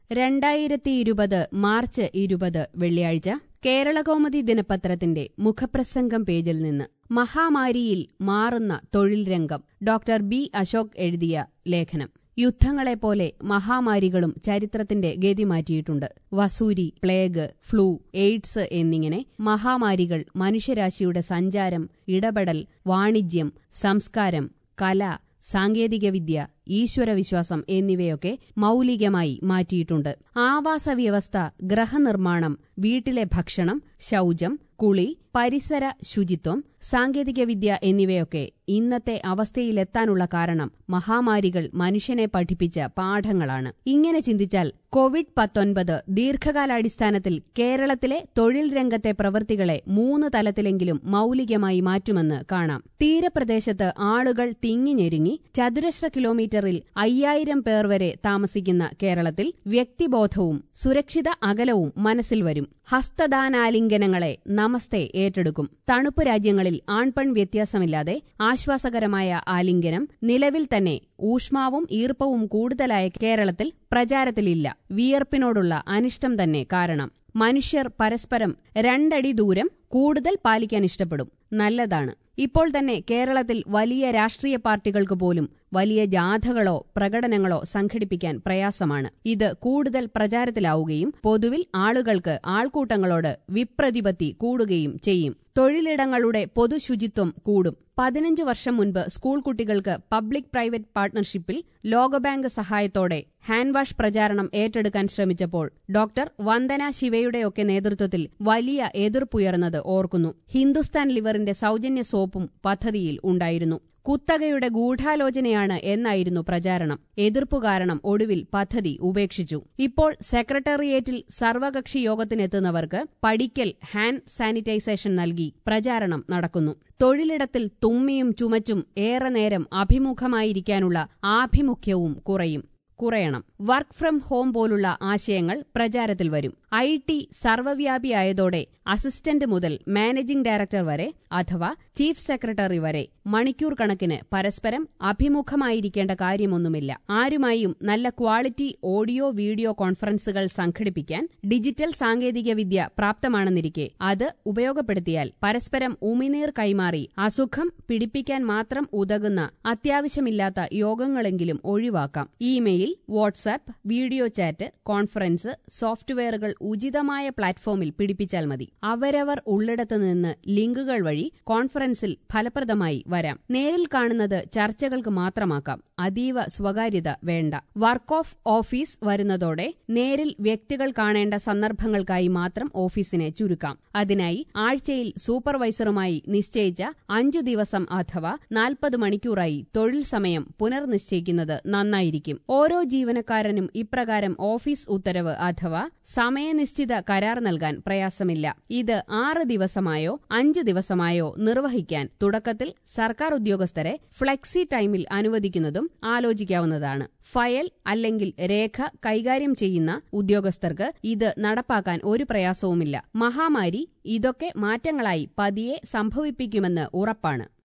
രണ്ടായിരത്തി ഇരുപത് മാർച്ച് ഇരുപത് വെള്ളിയാഴ്ച കേരളകൗമുദി ദിനപത്രത്തിന്റെ മുഖപ്രസംഗം പേജിൽ നിന്ന് മഹാമാരിയിൽ മാറുന്ന തൊഴിൽ രംഗം ഡോക്ടർ ബി അശോക് എഴുതിയ ലേഖനം യുദ്ധങ്ങളെപ്പോലെ മഹാമാരികളും ചരിത്രത്തിന്റെ ഗതി മാറ്റിയിട്ടുണ്ട് വസൂരി പ്ലേഗ് ഫ്ലൂ എയ്ഡ്സ് എന്നിങ്ങനെ മഹാമാരികൾ മനുഷ്യരാശിയുടെ സഞ്ചാരം ഇടപെടൽ വാണിജ്യം സംസ്കാരം കല സാങ്കേതികവിദ്യ ഈശ്വരവിശ്വാസം എന്നിവയൊക്കെ മൗലികമായി മാറ്റിയിട്ടുണ്ട് ആവാസ വ്യവസ്ഥ ഗ്രഹനിർമ്മാണം വീട്ടിലെ ഭക്ഷണം ശൗചം കുളി പരിസര ശുചിത്വം സാങ്കേതികവിദ്യ എന്നിവയൊക്കെ ഇന്നത്തെ അവസ്ഥയിലെത്താനുള്ള കാരണം മഹാമാരികൾ മനുഷ്യനെ പഠിപ്പിച്ച പാഠങ്ങളാണ് ഇങ്ങനെ ചിന്തിച്ചാൽ കോവിഡ് പത്തൊൻപത് ദീർഘകാലാടിസ്ഥാനത്തിൽ കേരളത്തിലെ തൊഴിൽ രംഗത്തെ പ്രവൃത്തികളെ മൂന്ന് തലത്തിലെങ്കിലും മൗലികമായി മാറ്റുമെന്ന് കാണാം തീരപ്രദേശത്ത് ആളുകൾ തിങ്ങിഞ്ഞെരുങ്ങി ചതുരശ്ര കിലോമീറ്ററിൽ അയ്യായിരം പേർ വരെ താമസിക്കുന്ന കേരളത്തിൽ വ്യക്തിബോധവും സുരക്ഷിത അകലവും മനസ്സിൽ വരും ഹസ്തദാനാലിംഗനങ്ങളെ നമസ്തേ ഏറ്റെടുക്കും തണുപ്പ് രാജ്യങ്ങളിൽ ആൺപെൺ വ്യത്യാസമില്ലാതെ ആശ്വാസകരമായ ആലിംഗനം നിലവിൽ തന്നെ ഊഷ്മാവും ഈർപ്പവും കൂടുതലായ കേരളത്തിൽ പ്രചാരത്തിലില്ല വിയർപ്പിനോടുള്ള അനിഷ്ടം തന്നെ കാരണം മനുഷ്യർ പരസ്പരം രണ്ടടി ദൂരം കൂടുതൽ പാലിക്കാൻ ഇഷ്ടപ്പെടും നല്ലതാണ് ഇപ്പോൾ തന്നെ കേരളത്തിൽ വലിയ രാഷ്ട്രീയ പാർട്ടികൾക്ക് പോലും വലിയ ജാഥകളോ പ്രകടനങ്ങളോ സംഘടിപ്പിക്കാൻ പ്രയാസമാണ് ഇത് കൂടുതൽ പ്രചാരത്തിലാവുകയും പൊതുവിൽ ആളുകൾക്ക് ആൾക്കൂട്ടങ്ങളോട് വിപ്രതിപത്തി കൂടുകയും ചെയ്യും തൊഴിലിടങ്ങളുടെ പൊതുശുചിത്വം കൂടും പതിനഞ്ച് വർഷം മുൻപ് സ്കൂൾ കുട്ടികൾക്ക് പബ്ലിക് പ്രൈവറ്റ് പാർട്ണർഷിപ്പിൽ ലോകബാങ്ക് സഹായത്തോടെ ഹാൻഡ് വാഷ് പ്രചാരണം ഏറ്റെടുക്കാൻ ശ്രമിച്ചപ്പോൾ ഡോക്ടർ വന്ദന ശിവയുടെയൊക്കെ നേതൃത്വത്തിൽ വലിയ എതിർപ്പുയർന്നത് ഓർക്കുന്നു ഹിന്ദുസ്ഥാൻ ലിവറിന്റെ സൗജന്യ സോപ്പും പദ്ധതിയിൽ ഉണ്ടായിരുന്നു കുത്തകയുടെ ഗൂഢാലോചനയാണ് എന്നായിരുന്നു പ്രചാരണം എതിർപ്പു കാരണം ഒടുവിൽ പദ്ധതി ഉപേക്ഷിച്ചു ഇപ്പോൾ സെക്രട്ടേറിയറ്റിൽ സർവകക്ഷി യോഗത്തിനെത്തുന്നവർക്ക് പടിക്കൽ ഹാൻഡ് സാനിറ്റൈസേഷൻ നൽകി പ്രചാരണം നടക്കുന്നു തൊഴിലിടത്തിൽ തുമ്മിയും ചുമച്ചും ഏറെ നേരം അഭിമുഖമായിരിക്കാനുള്ള ആഭിമുഖ്യവും കുറയും കുറയണം വർക്ക് ഫ്രം ഹോം പോലുള്ള ആശയങ്ങൾ പ്രചാരത്തിൽ വരും ഐ ടി സർവ്വവ്യാപിയായതോടെ അസിസ്റ്റന്റ് മുതൽ മാനേജിംഗ് ഡയറക്ടർ വരെ അഥവാ ചീഫ് സെക്രട്ടറി വരെ മണിക്കൂർ കണക്കിന് പരസ്പരം അഭിമുഖമായിരിക്കേണ്ട കാര്യമൊന്നുമില്ല ആരുമായും നല്ല ക്വാളിറ്റി ഓഡിയോ വീഡിയോ കോൺഫറൻസുകൾ സംഘടിപ്പിക്കാൻ ഡിജിറ്റൽ സാങ്കേതികവിദ്യ പ്രാപ്തമാണെന്നിരിക്കെ അത് ഉപയോഗപ്പെടുത്തിയാൽ പരസ്പരം ഉമിനീർ കൈമാറി അസുഖം പിടിപ്പിക്കാൻ മാത്രം ഉതകുന്ന അത്യാവശ്യമില്ലാത്ത യോഗങ്ങളെങ്കിലും ഒഴിവാക്കാം email WhatsApp video chat conference സോഫ്റ്റ്വെയറുകൾ ഉചിതമായ പ്ലാറ്റ്ഫോമിൽ പിടിപ്പിച്ചാൽ മതി അവരവർ ഉള്ളിടത്ത് നിന്ന് ലിങ്കുകൾ വഴി കോൺഫറൻസിൽ ഫലപ്രദമായി വരാം നേരിൽ കാണുന്നത് ചർച്ചകൾക്ക് മാത്രമാക്കാം അതീവ സ്വകാര്യത വേണ്ട വർക്ക് ഓഫ് ഓഫീസ് വരുന്നതോടെ നേരിൽ വ്യക്തികൾ കാണേണ്ട സന്ദർഭങ്ങൾക്കായി മാത്രം ഓഫീസിനെ ചുരുക്കാം അതിനായി ആഴ്ചയിൽ സൂപ്പർവൈസറുമായി നിശ്ചയിച്ച അഞ്ചു ദിവസം അഥവാ നാൽപ്പത് മണിക്കൂറായി തൊഴിൽ സമയം പുനർനിശ്ചയിക്കുന്നത് നന്നായിരിക്കും ഓരോ ജീവനക്കാരനും ഇപ്രകാരം ഓഫീസ് ഉത്തരവ് അഥവാ സമയനിശ്ചിത കരാർ നൽകാൻ പ്രയാസമില്ല ഇത് ആറ് ദിവസമായോ അഞ്ച് ദിവസമായോ നിർവഹിക്കാൻ തുടക്കത്തിൽ സർക്കാർ ഉദ്യോഗസ്ഥരെ ഫ്ലെക്സി ടൈമിൽ അനുവദിക്കുന്നതും ആലോചിക്കാവുന്നതാണ് ഫയൽ അല്ലെങ്കിൽ രേഖ കൈകാര്യം ചെയ്യുന്ന ഉദ്യോഗസ്ഥർക്ക് ഇത് നടപ്പാക്കാൻ ഒരു പ്രയാസവുമില്ല മഹാമാരി ഇതൊക്കെ മാറ്റങ്ങളായി പതിയെ സംഭവിപ്പിക്കുമെന്ന് ഉറപ്പാണ്